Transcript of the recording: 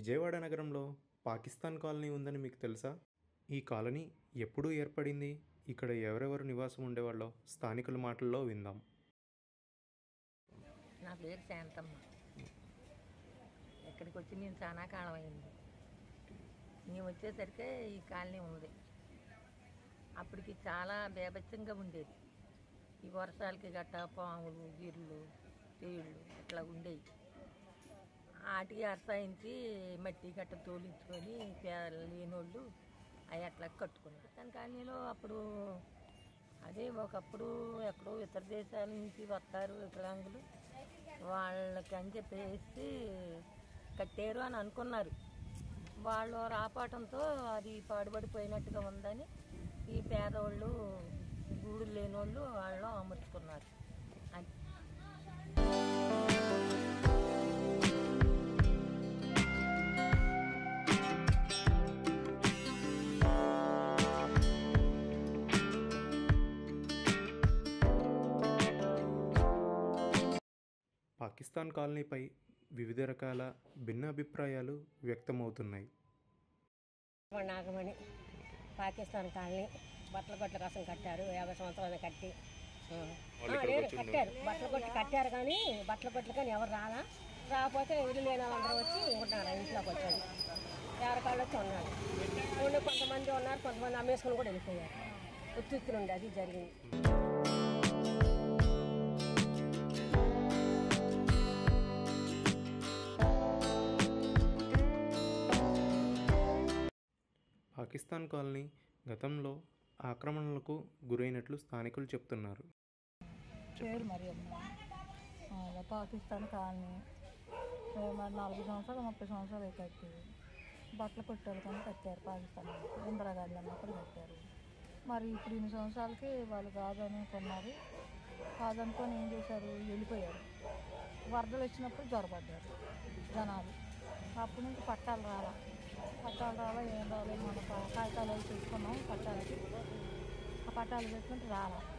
విజయవాడ నగరంలో పాకిస్తాన్ కాలనీ ఉందని మీకు తెలుసా ఈ కాలనీ ఎప్పుడు ఏర్పడింది ఇక్కడ ఎవరెవరు నివాసం ఉండేవాళ్ళో స్థానికుల మాటల్లో విందాం నా పేరు శాంతమ్మ ఇక్కడికి వచ్చి నేను చాలా కాలం అయింది మేము వచ్చేసరికి ఈ కాలనీ ఉంది అప్పటికి చాలా బేభత్సంగా ఉండేది ఈ వర్షాలకి గట్టా పాములు గిర్లు తేళ్ళు ఇట్లా ఉండేవి వాటికి అరసాయించి మట్టి గట్ట తోలించుకొని పే- లేనోళ్ళు అవి అట్లా కట్టుకున్నారు తన కాలనీలో అప్పుడు అదే ఒకప్పుడు ఎక్కడో ఇతర దేశాల నుంచి వస్తారు వికలాంగులు వాళ్ళకి అని చెప్పేసి కట్టారు అని అనుకున్నారు వాళ్ళు రాపటంతో అది పాడుపడిపోయినట్టుగా ఉందని ఈ పేదవాళ్ళు గూడు లేని వాళ్ళు వాళ్ళు అమర్చుకున్నారు అది పాకిస్తాన్ కాలనీపై వివిధ రకాల భిన్న అభిప్రాయాలు వ్యక్తమవుతున్నాయి నాగమణి పాకిస్తాన్ కాలనీ బట్టల కొట్ల కోసం కట్టారు యాభై సంవత్సరాలు కట్టి ఆ. ఆ, లేదు కట్టారు బట్టల కొట్లు కట్టారు కానీ బట్టల కొట్లు కానీ ఎవరు రాలా రాకపోతే ఇల్లు లేని వాళ్ళందరూ వచ్చి ఉంటున్నారు ఆ ఇంట్లోకి వచ్చేది ఎవరికాళ్ళు వచ్చి ఉన్నారు ఉండి కొంతమంది ఉన్నారు కొంతమంది అమ్మేసుకుని కూడా వెళ్ళిపోయారు ఉత్తుత్తులు ఉండి అది జరిగింది పాకిస్తాన్ కాలనీ గతంలో ఆక్రమణలకు గురైనట్లు స్థానికులు చెప్తున్నారు పేరు మరి అమ్మ అలా పాకిస్తాన్ కాలనీ ఏ మరి నలభై సంవత్సరాలు ముప్పై సంవత్సరాలు కట్టి బట్టలు కొట్టారు కానీ కట్టారు పాకిస్తాన్ వాళ్ళు. ఇందిరాగాంధీ అన్నప్పుడు కట్టారు మరి ఇప్పుడు ఇన్ని సంవత్సరాలకి వాళ్ళు కాదనుకున్నారు కాదనుకొని ఏం చేశారు వెళ్ళిపోయారు వరదలు వచ్చినప్పుడు జ్వరపడ్డారు జనాలు అప్పటి నుంచి పట్టాలు రాలా పట్టాలు రాలా ఏం రాలేదు మన కా- కాగితాలు అవి తెచ్చుకున్నాం పట్టాలకి ఆ పట్టాలు పెట్టుకుంటే రాలా